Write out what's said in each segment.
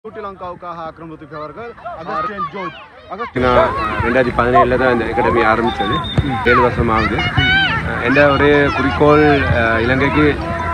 ஸ்ரீலங்காவுக்காக ஆக்கிரமித்து அவர்கள் Augustine George Augustine நான் ரெண்டாயிரத்தி பதினேழில் தான் இந்த அகாடமி ஆரம்பித்தது ஏழு வருஷம் ஆகுது அஹ் எந்த ஒரே குறிக்கோள் அஹ் இலங்கைக்கு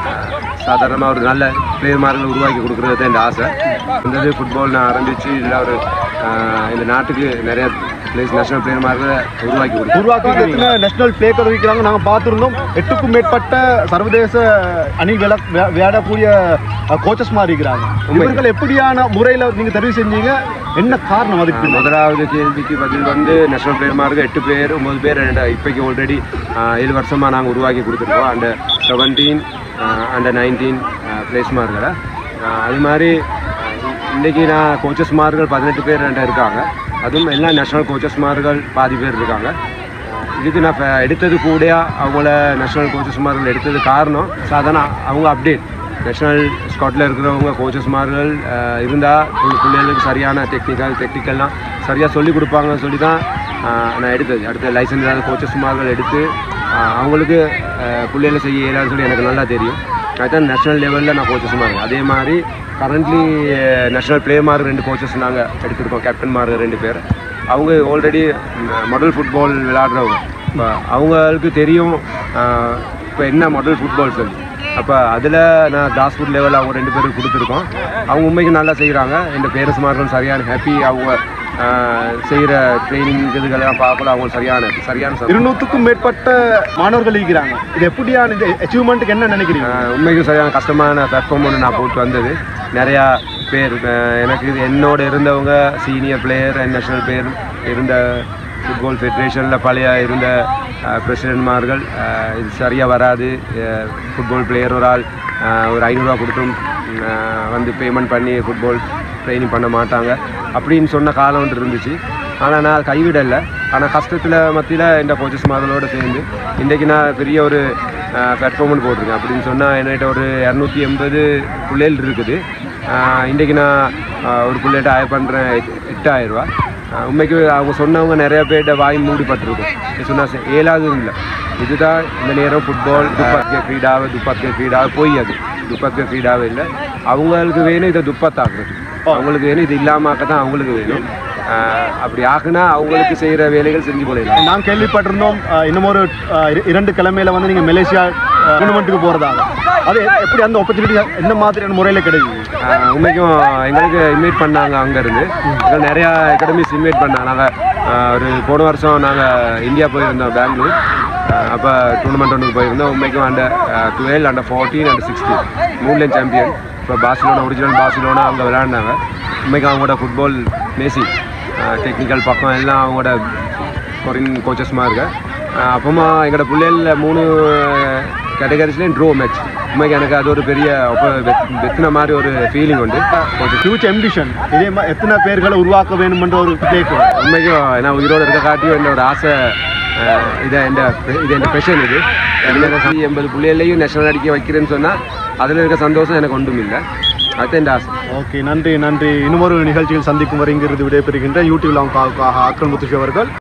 சாதாரணமாக ஒரு நல்ல பிளேயர்மார்களை உருவாக்கி கொடுக்குறது தான் இந்த ஆசை வந்தது ஃபுட்பால் நான் ஆரம்பித்து இதில் ஒரு அஹ் இந்த நாட்டுக்கு நிறைய பிளேஸ் நேஷனல் பிளேயர்மார்களை உருவாக்கி கொடுக்குறோம் உருவாக்கத்தில் நேஷனல் பிளே கருவிக்கிறாங்க நாங்கள் பார்த்துருந்தோம் எட்டுக்கும் மேற்பட்ட சர்வதேச அணி விள வே- விளையாடக்கூடிய கோச்சஸ் மாதிரி இருக்கிறாங்க இவர்கள் எப்படியான முறையில் நீங்கள் தெரிவு செஞ்சீங்க என்ன காரணம் அதுக்கு முதலாவது கேள்விக்கு பதில் வந்து நேஷனல் பிளேயர்மாருக்கு எட்டு பேர் ஒம்பது பேர் ரெண்டு இப்போக்கி ஆல்ரெடி ஏழு வருஷமாக நாங்கள் உருவாக்கி கொடுத்துருக்கோம் அண்ட் செவன்டீன் அண்டர் நைன்டீன் பிளேஸ்மார்களை அது மாதிரி அஹ், இன்னைக்கு நான் கோச்சஸ்மார்கள் பதினெட்டு பேர் ரெண்டு இருக்காங்க அதுவும் எல்லா நேஷனல் கோச்சஸ்மார்கள் பாதி பேர் இருக்காங்க அஹ், இதுக்கு நான் இப்ப எடுத்தது கூட அவங்கள நேஷனல் கோச்சஸ்மார்கள் எடுத்தது காரணம் சாதாரண அவங்க அப்டேட் நேஷனல் ஸ்காட்டில் இருக்கிறவங்க கோச்சஸ்மார்கள் இருந்தால் பிள்ளைகளுக்கு சரியான டெக்னிக்கல் டெக்னிக்கல்லாம் சரியாக சொல்லி கொடுப்பாங்கன்னு சொல்லி தான் ஆஹ், நான் எடுத்தது அடுத்த லைசன்ஸ் இல்லாத கோச்சஸ்மார்கள் எடுத்து ஆஹ், அவங்களுக்கு பிள்ளைகளை செய்ய இயலாதுன்னு சொல்லி எனக்கு நல்லா தெரியும் அதுதான் நேஷனல் லெவலில் நான் கோச்சஸ் இருக்கேன் அதே மாதிரி கரண்ட்லி நேஷனல் பிளேயர்மார் ரெண்டு கோச்சஸ் நாங்கள் எடுத்திருக்கோம் கேப்டன்மார் ரெண்டு பேர் அவங்க ஆல்ரெடி மாடல் ஃபுட்பால் விளையாடுறவங்க இப்போ அவங்களுக்கு தெரியும் இப்போ என்ன மாடல் ஃபுட்பால் சொல்லி அப்போ அதில் நான் கிராஸ்ரூட் லெவலில் அவங்க ரெண்டு பேரும் கொடுத்துருக்கோம் அவங்க உண்மைக்கு நல்லா செய்கிறாங்க இந்த பேரண்ட்ஸ்மார்களும் சரியான ஹாப்பி அவங்க செய்கிற ட்ரைனிங் இதுகளெல்லாம் பார்க்கல அவங்க சரியான happy. சரியான சந்தோஷம். இருநூற்றுக்கும் மேற்பட்ட மாணவர்கள் இருக்கிறாங்க இது எப்படியான இந்த அச்சீவ்மெண்ட்டுக்கு என்ன நினைக்கிறீங்க ஆஹ் உண்மைக்கும் சரியான கஷ்டமான பிளாட்ஃபார்ம் ஒன்று நான் போட்டு வந்தது நிறையா பேர் ஆஹ் எனக்கு இது என்னோட இருந்தவங்க சீனியர் பிளேயர் நேஷனல் பிளேயர் இருந்த ஃபுட்பால் ஃபெடரேஷனில் பழைய இருந்த பிரசிடென்ட்மார்கள் இது சரியாக வராது ஃபுட்பால் பிளேயர் ஒரு ஆள் ஆஹ் ஒரு ஐநூறுரூவா கொடுத்தும் ஆஹ் வந்து பேமெண்ட் பண்ணி ஃபுட்பால் ட்ரைனிங் பண்ண மாட்டாங்க அப்படின்னு சொன்ன காலம் ஒன்று இருந்துச்சு ஆனால் நான் கைவிடலை ஆனால் கஷ்டத்தில் மத்தியில் இந்த கோச்சஸ் மார்களோடு சேர்ந்து இன்றைக்கி நான் பெரிய ஒரு பிளாட்ஃபார்ம்னு போட்டிருக்கேன் அப்படின்னு சொன்னால் என்கிட்ட ஒரு இரநூத்தி எண்பது பிள்ளைகள் இருக்குது ஆஹ் இன்றைக்கி நான் ஆஹ் ஒரு பிள்ளைகிட்ட ஆய பண்ணுறேன் எட்டாயிரம் ரூபா ஆஹ் உண்மைக்கு அவங்க சொன்னவங்க நிறைய பேர்கிட்ட வாய் மூடிப்பட்டிருக்கும் சொன்னால் ஏழாவது இல்லை இதுதான் இந்த நேரம் ஃபுட்பால் துப்பாக்கிய கிரீடாவை துப்பாக்கிய கிரீடாவை போய் அது துப்பாக்கிய கிரீடாவே இல்லை அவங்களுக்கு வேணும் இதை துப்பத்தாக்குறது அவங்களுக்கு வேணும் இது இல்லாமாக்க தான் அவங்களுக்கு வேணும் ஆஹ் அப்படி ஆகுனா அவங்களுக்கு செய்கிற வேலைகள் செஞ்சு கொள்ளலாம் நான் கேள்விப்பட்டிருந்தோம் அஹ், இன்னும் ஒரு அஹ், இர- இரண்டு கிழமையில வந்து நீங்கள் மலேசியா டூர்னமெண்ட்டுக்கு போகிறதாக அது எ- எப்படி அந்த ஆப்பர்ச்சுனிட்டி எந்த மாதிரியான முறையில் கிடைக்குது ஆஹ் உண்மைக்கும் எங்களுக்கு இன்வைட் பண்ணாங்க அங்கேருந்து எங்களுக்கு நிறையா அகாடமிஸ் இன்வைட் பண்ணாங்க நாங்கள் ஒரு போன வருஷம் நாங்கள் இந்தியா போயிருந்தோம் பெங்களூர் அப்போ டூர்னமெண்ட் ஒன்றுக்கு போயிருந்தோம் உண்மைக்கும் under twelve under fourteen under sixteen மூணுலேயும் சாம்பியன் இப்போ பார்சிலோனா ஒரிஜினல் பார்சிலோனா அவங்க விளையாடினாங்க உண்மைக்கும் அவங்களோட ஃபுட்பால் மேசி டெக்னிக்கல் பக்கம் எல்லாம் அவங்களோட கொரின் கோச்சஸ்மா இருக்கு ஆஹ் அப்புறமா எங்களோட பிள்ளைகளில் மூணு கேட்டகரிஸ்லேயும் ட்ரோ மேட்ச் உண்மைக்கு எனக்கு அது ஒரு பெரிய ஒப்ப- வெத்- வெத்தின மாதிரி ஒரு ஃபீலிங் உண்டு ஒரு ஃபியூச்சர் எம்பிஷன் இதே மாதிரி எத்தனை பேர்களை உருவாக்க வேணுமென்ற ஒரு கேட்கும் உண்மைக்கும் நான் உயிரோடு இருக்க காட்டியும் என்ன ஒரு ஆசை ஆஹ் இதை எந்த இது என் பெஷன் இது எனக்கு எண்பது பிள்ளைகளையும் நேஷனல் அடிக்க வைக்கிறேன்னு சொன்னால் அதில் இருக்க சந்தோஷம் எனக்கு ஒன்றும் இல்லை அதுதான் என் ஆசை ஓகே நன்றி நன்றி இன்னும் ஒரு நிகழ்ச்சியில் சந்திக்கும் வரை இங்கிருந்து விடைபெறுகின்ற யூடியூப் லாங்காக ஆக்கிரமித்து அவர்கள்